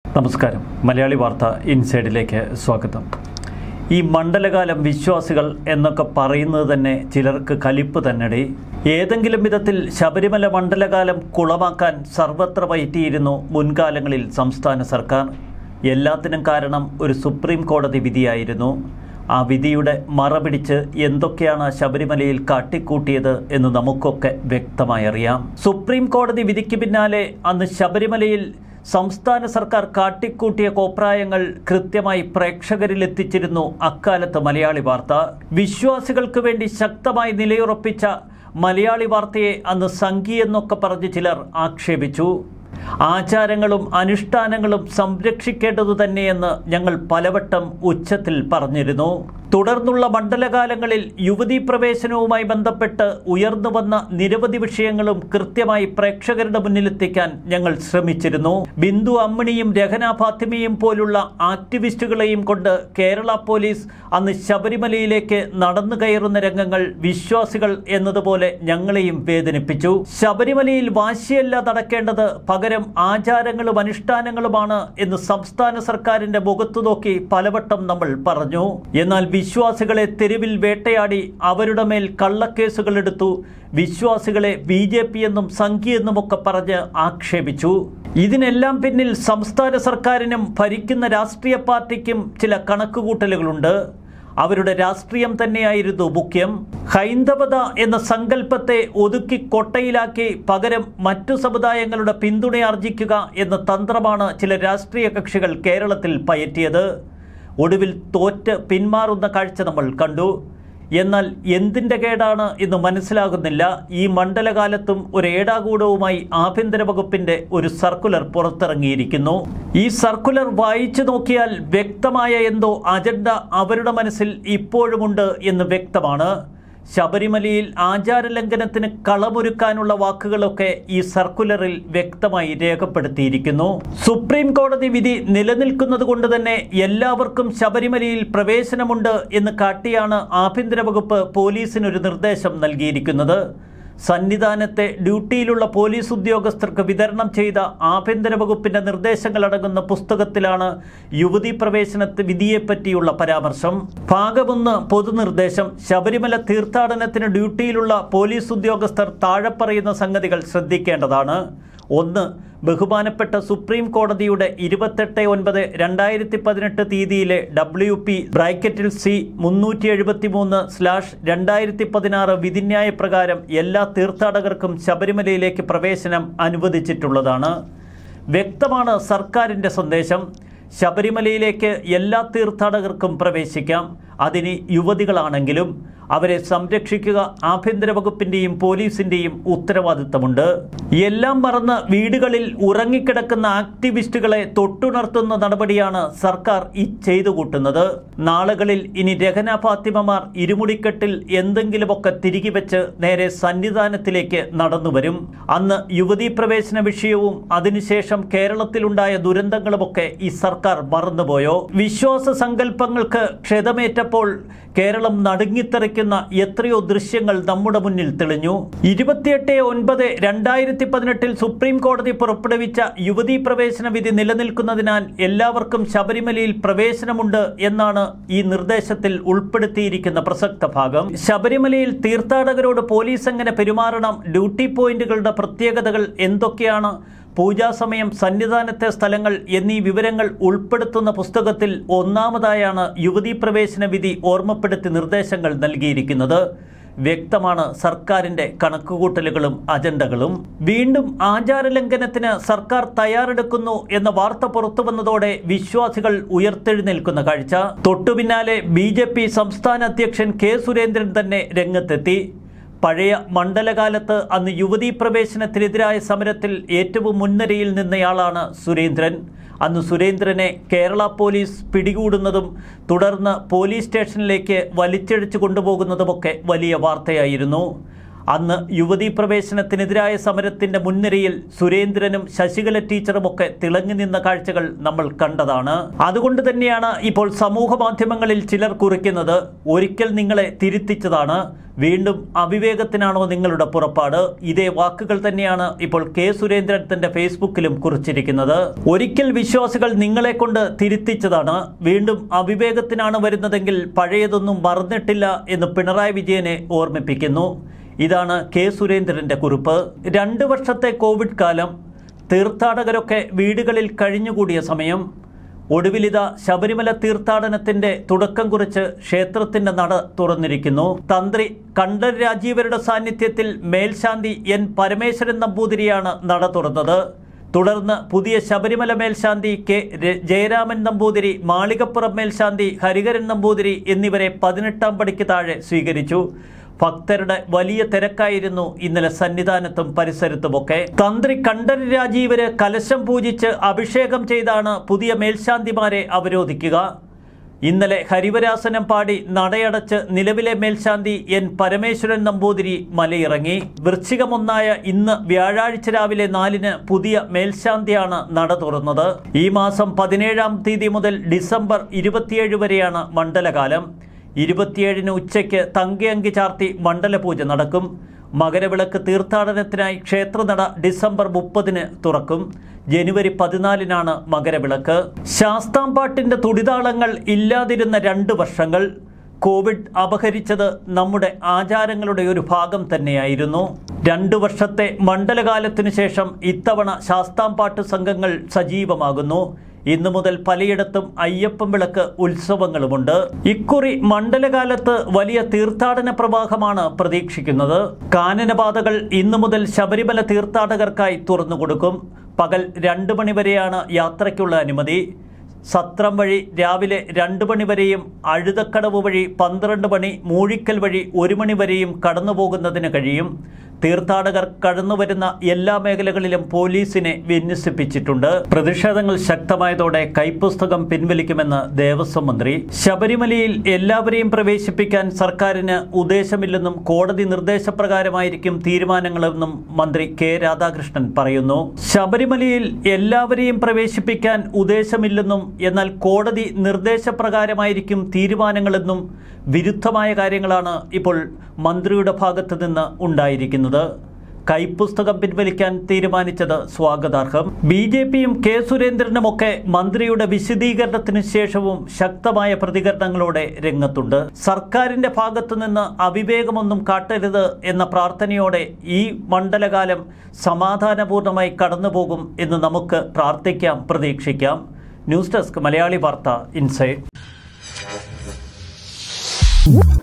നമസ്കാരം മലയാളി വാർത്ത ഇൻസൈഡിലേക്ക് സ്വാഗതം ഈ മണ്ഡലകാലം വിശ്വാസികൾ എന്നൊക്കെ പറയുന്നത് തന്നെ ചിലർക്ക് കലിപ്പ് തന്നെടി ഏതെങ്കിലും വിധത്തിൽ ശബരിമല മണ്ഡലകാലം കുളമാക്കാൻ സർവത്ര പയറ്റിയിരുന്നു മുൻകാലങ്ങളിൽ സംസ്ഥാന സർക്കാർ എല്ലാത്തിനും കാരണം ഒരു സുപ്രീം കോടതി വിധിയായിരുന്നു ആ വിധിയുടെ മറപിടിച്ച് എന്തൊക്കെയാണ് ശബരിമലയിൽ കാട്ടിക്കൂട്ടിയത് എന്ന് നമുക്കൊക്കെ വ്യക്തമായി അറിയാം സുപ്രീം കോടതി വിധിക്ക് പിന്നാലെ അന്ന് ശബരിമലയിൽ സംസ്ഥാന സർക്കാർ കാട്ടിക്കൂട്ടിയ കോപ്രായങ്ങൾ കൃത്യമായി പ്രേക്ഷകരിൽ എത്തിച്ചിരുന്നു അക്കാലത്ത് മലയാളി വാർത്ത വിശ്വാസികൾക്ക് വേണ്ടി ശക്തമായി നിലയുറപ്പിച്ച മലയാളി വാർത്തയെ അന്ന് സംഘി പറഞ്ഞ് ചിലർ ആക്ഷേപിച്ചു ആചാരങ്ങളും അനുഷ്ഠാനങ്ങളും സംരക്ഷിക്കേണ്ടതു തന്നെയെന്ന് ഞങ്ങൾ പലവട്ടം ഉച്ചത്തിൽ പറഞ്ഞിരുന്നു തുടർന്നുള്ള മണ്ഡലകാലങ്ങളിൽ യുവതീ പ്രവേശനവുമായി ബന്ധപ്പെട്ട് ഉയർന്നു വന്ന നിരവധി വിഷയങ്ങളും കൃത്യമായി പ്രേക്ഷകരുടെ മുന്നിലെത്തിക്കാൻ ഞങ്ങൾ ശ്രമിച്ചിരുന്നു ബിന്ദു അമ്മിണിയും രഹന ഫാത്തിമയും പോലുള്ള ആക്ടിവിസ്റ്റുകളെയും കൊണ്ട് കേരള പോലീസ് അന്ന് ശബരിമലയിലേക്ക് നടന്നു കയറുന്ന രംഗങ്ങൾ വിശ്വാസികൾ എന്നതുപോലെ ഞങ്ങളെയും വേദനിപ്പിച്ചു ശബരിമലയിൽ വാശിയല്ല നടക്കേണ്ടത് പകരം ആചാരങ്ങളും അനുഷ്ഠാനങ്ങളുമാണ് എന്ന് സംസ്ഥാന സർക്കാരിന്റെ മുഖത്തു നോക്കി പലവട്ടം നമ്മൾ പറഞ്ഞു എന്നാൽ വിശ്വാസികളെ തെരുവിൽ വേട്ടയാടി അവരുടെ മേൽ കള്ളക്കേസുകൾ എടുത്തു വിശ്വാസികളെ ബി ജെ പി എന്നും സംഘി എന്നുമൊക്കെ പറഞ്ഞ് ആക്ഷേപിച്ചു ഇതിനെല്ലാം പിന്നിൽ സംസ്ഥാന സർക്കാരിനും ഭരിക്കുന്ന രാഷ്ട്രീയ പാർട്ടിക്കും ചില കണക്കുകൂട്ടലുകളുണ്ട് അവരുടെ രാഷ്ട്രീയം തന്നെയായിരുന്നു മുഖ്യം ഹൈന്ദവത എന്ന സങ്കല്പത്തെ ഒതുക്കി കൊട്ടയിലാക്കി പകരം മറ്റു സമുദായങ്ങളുടെ പിന്തുണയാർജിക്കുക എന്ന തന്ത്രമാണ് ചില രാഷ്ട്രീയ കക്ഷികൾ കേരളത്തിൽ പയറ്റിയത് ഒടുവിൽ തോറ്റ് പിന്മാറുന്ന കാഴ്ച നമ്മൾ കണ്ടു എന്നാൽ എന്തിൻ്റെ കേടാണ് എന്ന് മനസ്സിലാകുന്നില്ല ഈ മണ്ഡലകാലത്തും ഒരു ഏടാകൂടവുമായി ആഭ്യന്തര വകുപ്പിന്റെ ഒരു സർക്കുലർ പുറത്തിറങ്ങിയിരിക്കുന്നു ഈ സർക്കുലർ വായിച്ചു നോക്കിയാൽ വ്യക്തമായ എന്തോ അജണ്ട അവരുടെ മനസ്സിൽ ഇപ്പോഴുമുണ്ട് എന്ന് വ്യക്തമാണ് ശബരിമലയിൽ ആചാരലംഘനത്തിന് കളമൊരുക്കാനുള്ള വാക്കുകളൊക്കെ ഈ സർക്കുലറിൽ വ്യക്തമായി രേഖപ്പെടുത്തിയിരിക്കുന്നു സുപ്രീം കോടതി വിധി നിലനിൽക്കുന്നത് കൊണ്ട് തന്നെ എല്ലാവർക്കും ശബരിമലയിൽ പ്രവേശനമുണ്ട് എന്ന് കാട്ടിയാണ് ആഭ്യന്തര വകുപ്പ് പോലീസിനൊരു നിർദ്ദേശം നൽകിയിരിക്കുന്നത് സന്നിധാനത്തെ ഡ്യൂട്ടിയിലുള്ള പോലീസ് ഉദ്യോഗസ്ഥർക്ക് വിതരണം ചെയ്ത ആഭ്യന്തര വകുപ്പിന്റെ നിർദ്ദേശങ്ങളടങ്ങുന്ന പുസ്തകത്തിലാണ് യുവതീ പ്രവേശനത്തെ വിധിയെപ്പറ്റിയുള്ള പരാമർശം ഭാഗമൊന്ന് പൊതുനിർദ്ദേശം ശബരിമല തീർത്ഥാടനത്തിന് ഡ്യൂട്ടിയിലുള്ള പോലീസ് ഉദ്യോഗസ്ഥർ താഴെ പറയുന്ന സംഗതികൾ ശ്രദ്ധിക്കേണ്ടതാണ് ഒന്ന് ബഹുമാനപ്പെട്ട സുപ്രീം കോടതിയുടെ ഇരുപത്തെട്ട് ഒൻപത് രണ്ടായിരത്തി പതിനെട്ട് തീയതിയിലെ ഡബ്ല്യു പി ബ്രാക്കറ്റിൽ സി മുന്നൂറ്റി എഴുപത്തി മൂന്ന് സ്ലാഷ് രണ്ടായിരത്തി പതിനാറ് വിധിന്യായ പ്രകാരം എല്ലാ തീർത്ഥാടകർക്കും ശബരിമലയിലേക്ക് പ്രവേശനം അനുവദിച്ചിട്ടുള്ളതാണ് വ്യക്തമാണ് സർക്കാരിൻ്റെ സന്ദേശം ശബരിമലയിലേക്ക് എല്ലാ തീർത്ഥാടകർക്കും പ്രവേശിക്കാം അതിന് യുവതികളാണെങ്കിലും അവരെ സംരക്ഷിക്കുക ആഭ്യന്തര വകുപ്പിന്റെയും പോലീസിന്റെയും ഉത്തരവാദിത്തമുണ്ട് എല്ലാം മറന്ന് വീടുകളിൽ ഉറങ്ങിക്കിടക്കുന്ന ആക്ടിവിസ്റ്റുകളെ തൊട്ടുണർത്തുന്ന നടപടിയാണ് സർക്കാർ ഈ ചെയ്തു കൂട്ടുന്നത് നാളുകളിൽ ഇനി രഹന ഫാത്തിമമാർ ഇരുമുടിക്കെട്ടിൽ എന്തെങ്കിലുമൊക്കെ തിരികെ വെച്ച് നേരെ സന്നിധാനത്തിലേക്ക് നടന്നുവരും അന്ന് യുവതീ പ്രവേശന വിഷയവും അതിനുശേഷം കേരളത്തിലുണ്ടായ ദുരന്തങ്ങളുമൊക്കെ ഈ സർക്കാർ മറന്നുപോയോ വിശ്വാസ സങ്കല്പങ്ങൾക്ക് ക്ഷതമേറ്റപ്പോൾ കേരളം നടുങ്ങിത്തെറിക്കുന്ന എത്രയോ ദൃശ്യങ്ങൾ നമ്മുടെ മുന്നിൽ തെളിഞ്ഞു ഇരുപത്തിയെട്ട് ഒൻപത് രണ്ടായിരത്തി പതിനെട്ടിൽ സുപ്രീം കോടതി പുറപ്പെടുവിച്ച യുവതീ പ്രവേശന വിധി നിലനിൽക്കുന്നതിനാൽ എല്ലാവർക്കും ശബരിമലയിൽ പ്രവേശനമുണ്ട് എന്നാണ് ഈ നിർദ്ദേശത്തിൽ ഉൾപ്പെടുത്തിയിരിക്കുന്ന പ്രസക്ത ഭാഗം ശബരിമലയിൽ തീർത്ഥാടകരോട് പോലീസ് എങ്ങനെ പെരുമാറണം ഡ്യൂട്ടി പോയിന്റുകളുടെ പ്രത്യേകതകൾ എന്തൊക്കെയാണ് പൂജാസമയം സന്നിധാനത്തെ സ്ഥലങ്ങൾ എന്നീ വിവരങ്ങൾ ഉൾപ്പെടുത്തുന്ന പുസ്തകത്തിൽ ഒന്നാമതായാണ് യുവതീ പ്രവേശന വിധി ഓർമ്മപ്പെടുത്തി നിർദ്ദേശങ്ങൾ നൽകിയിരിക്കുന്നത് വ്യക്തമാണ് സർക്കാരിന്റെ കണക്കുകൂട്ടലുകളും അജണ്ടകളും വീണ്ടും ആചാരലംഘനത്തിന് സർക്കാർ തയ്യാറെടുക്കുന്നു എന്ന വാർത്ത പുറത്തു വന്നതോടെ വിശ്വാസികൾ ഉയർത്തെഴുന്നേൽക്കുന്ന കാഴ്ച തൊട്ടുപിന്നാലെ ബി സംസ്ഥാന അധ്യക്ഷൻ കെ സുരേന്ദ്രൻ തന്നെ രംഗത്തെത്തി പഴയ മണ്ഡലകാലത്ത് അന്ന് യുവതീ പ്രവേശനത്തിനെതിരായ സമരത്തിൽ ഏറ്റവും മുൻനിരയിൽ നിന്നയാളാണ് സുരേന്ദ്രൻ അന്ന് സുരേന്ദ്രനെ കേരള പോലീസ് പിടികൂടുന്നതും തുടർന്ന് പോലീസ് സ്റ്റേഷനിലേക്ക് വലിച്ചഴിച്ചു കൊണ്ടുപോകുന്നതുമൊക്കെ വലിയ വാർത്തയായിരുന്നു അന്ന് യുവതീ പ്രവേശനത്തിനെതിരായ സമരത്തിന്റെ മുൻനിരയിൽ സുരേന്ദ്രനും ശശികല ടീച്ചറുമൊക്കെ തിളങ്ങി നിന്ന കാഴ്ചകൾ നമ്മൾ കണ്ടതാണ് അതുകൊണ്ട് തന്നെയാണ് ഇപ്പോൾ സമൂഹ മാധ്യമങ്ങളിൽ ചിലർ കുറിക്കുന്നത് ഒരിക്കൽ നിങ്ങളെ തിരുത്തിച്ചതാണ് വീണ്ടും അവിവേകത്തിനാണോ നിങ്ങളുടെ പുറപ്പാട് ഇതേ വാക്കുകൾ തന്നെയാണ് ഇപ്പോൾ കെ സുരേന്ദ്രൻ തന്റെ ഫേസ്ബുക്കിലും കുറിച്ചിരിക്കുന്നത് ഒരിക്കൽ വിശ്വാസികൾ നിങ്ങളെ കൊണ്ട് തിരുത്തിച്ചതാണ് വീണ്ടും അവിവേകത്തിനാണ് വരുന്നതെങ്കിൽ പഴയതൊന്നും മറന്നിട്ടില്ല എന്ന് പിണറായി വിജയനെ ഓർമ്മിപ്പിക്കുന്നു ഇതാണ് കെ സുരേന്ദ്രന്റെ കുറിപ്പ് രണ്ട് വർഷത്തെ കോവിഡ് കാലം തീർത്ഥാടകരൊക്കെ വീടുകളിൽ കഴിഞ്ഞുകൂടിയ സമയം ഒടുവിലിത ശബരിമല തീർത്ഥാടനത്തിന്റെ തുടക്കം കുറിച്ച് ക്ഷേത്രത്തിന്റെ നട തുറന്നിരിക്കുന്നു തന്ത്രി കണ്ഠർ രാജീവരുടെ സാന്നിധ്യത്തിൽ മേൽശാന്തി എൻ പരമേശ്വരൻ നമ്പൂതിരിയാണ് നട തുറന്നത് തുടർന്ന് പുതിയ ശബരിമല മേൽശാന്തി കെ ര- ജയരാമൻ നമ്പൂതിരി മാളികപ്പുറം മേൽശാന്തി ഹരിഹരൻ നമ്പൂതിരി എന്നിവരെ പതിനെട്ടാം പടിക്ക് താഴെ സ്വീകരിച്ചു ഭക്തരുടെ വലിയ തിരക്കായിരുന്നു ഇന്നലെ സന്നിധാനത്തും പരിസരത്തുമൊക്കെ തന്ത്രി കണ്ഠർ രാജീവര് കലശം പൂജിച്ച് അഭിഷേകം ചെയ്താണ് പുതിയ മേൽശാന്തിമാരെ അവരോധിക്കുക ഇന്നലെ ഹരിവരാസനം പാടി നടയടച്ച് നിലവിലെ മേൽശാന്തി എൻ പരമേശ്വരൻ നമ്പൂതിരി മലയിറങ്ങി വൃശ്ചികമൊന്നായ ഇന്ന് വ്യാഴാഴ്ച രാവിലെ നാലിന് പുതിയ മേൽശാന്തിയാണ് നട തുറന്നത് ഈ മാസം പതിനേഴാം തീയതി മുതൽ ഡിസംബർ ഇരുപത്തിയേഴ് വരെയാണ് മണ്ഡലകാലം ഇരുപത്തിയേഴിന് ഉച്ചയ്ക്ക് തങ്കയങ്കി ചാർത്തി മണ്ഡലപൂജ നടക്കും മകരവിളക്ക് തീർത്ഥാടനത്തിനായി ക്ഷേത്രനട ഡിസംബർ മുപ്പതിന് തുറക്കും ജനുവരി പതിനാലിനാണ് മകരവിളക്ക് ശാസ്താംപാട്ടിന്റെ തുടിതാളങ്ങൾ ഇല്ലാതിരുന്ന രണ്ട് വർഷങ്ങൾ കോവിഡ് അപഹരിച്ചത് നമ്മുടെ ആചാരങ്ങളുടെ ഒരു ഭാഗം തന്നെയായിരുന്നു രണ്ടു വർഷത്തെ മണ്ഡലകാലത്തിനു ശേഷം ഇത്തവണ ശാസ്താംപാട്ട് സംഘങ്ങൾ സജീവമാകുന്നു ഇന്നു മുതൽ പലയിടത്തും അയ്യപ്പൻ വിളക്ക് ഉത്സവങ്ങളുമുണ്ട് ഇക്കുറി മണ്ഡലകാലത്ത് വലിയ തീർത്ഥാടന പ്രവാഹമാണ് പ്രതീക്ഷിക്കുന്നത് കാനനപാതകൾ ഇന്നു മുതൽ ശബരിമല തീർത്ഥാടകർക്കായി തുറന്നുകൊടുക്കും പകൽ രണ്ട് മണിവരെയാണ് യാത്രയ്ക്കുള്ള അനുമതി സത്രം വഴി രാവിലെ രണ്ട് മണി വരെയും അഴുതക്കടവ് വഴി പന്ത്രണ്ട് മണി മൂഴിക്കൽ വഴി ഒരു മണി വരെയും കടന്നു പോകുന്നതിന് കഴിയും തീർത്ഥാടകർ കടന്നുവരുന്ന എല്ലാ മേഖലകളിലും പോലീസിനെ വിന്യസിപ്പിച്ചിട്ടുണ്ട് പ്രതിഷേധങ്ങൾ ശക്തമായതോടെ കൈപ്പുസ്തകം പിൻവലിക്കുമെന്ന് ദേവസ്വം മന്ത്രി ശബരിമലയിൽ എല്ലാവരെയും പ്രവേശിപ്പിക്കാൻ സർക്കാരിന് ഉദ്ദേശമില്ലെന്നും കോടതി നിർദ്ദേശപ്രകാരമായിരിക്കും തീരുമാനങ്ങളെന്നും മന്ത്രി കെ രാധാകൃഷ്ണൻ പറയുന്നു ശബരിമലയിൽ എല്ലാവരെയും പ്രവേശിപ്പിക്കാൻ ഉദ്ദേശമില്ലെന്നും എന്നാൽ കോടതി നിർദ്ദേശപ്രകാരമായിരിക്കും തീരുമാനങ്ങളെന്നും വിരുദ്ധമായ കാര്യങ്ങളാണ് ഇപ്പോൾ മന്ത്രിയുടെ ഭാഗത്ത് നിന്ന് ഉണ്ടായിരിക്കുന്നത് കൈപ്പുസ്തകം പിൻവലിക്കാൻ തീരുമാനിച്ചത് സ്വാഗതാർഹം ബി ജെ പിയും കെ സുരേന്ദ്രനുമൊക്കെ മന്ത്രിയുടെ വിശദീകരണത്തിന് ശേഷവും ശക്തമായ പ്രതികരണങ്ങളോടെ രംഗത്തുണ്ട് സർക്കാരിന്റെ ഭാഗത്തു നിന്ന് അവിവേകമൊന്നും കാട്ടരുത് എന്ന പ്രാർത്ഥനയോടെ ഈ മണ്ഡലകാലം സമാധാനപൂർണ്ണമായി കടന്നുപോകും എന്ന് നമുക്ക് പ്രാർത്ഥിക്കാം പ്രതീക്ഷിക്കാം ന്യൂസ് ഡെസ്ക് മലയാളി വാർത്ത ഇൻസൈഡ്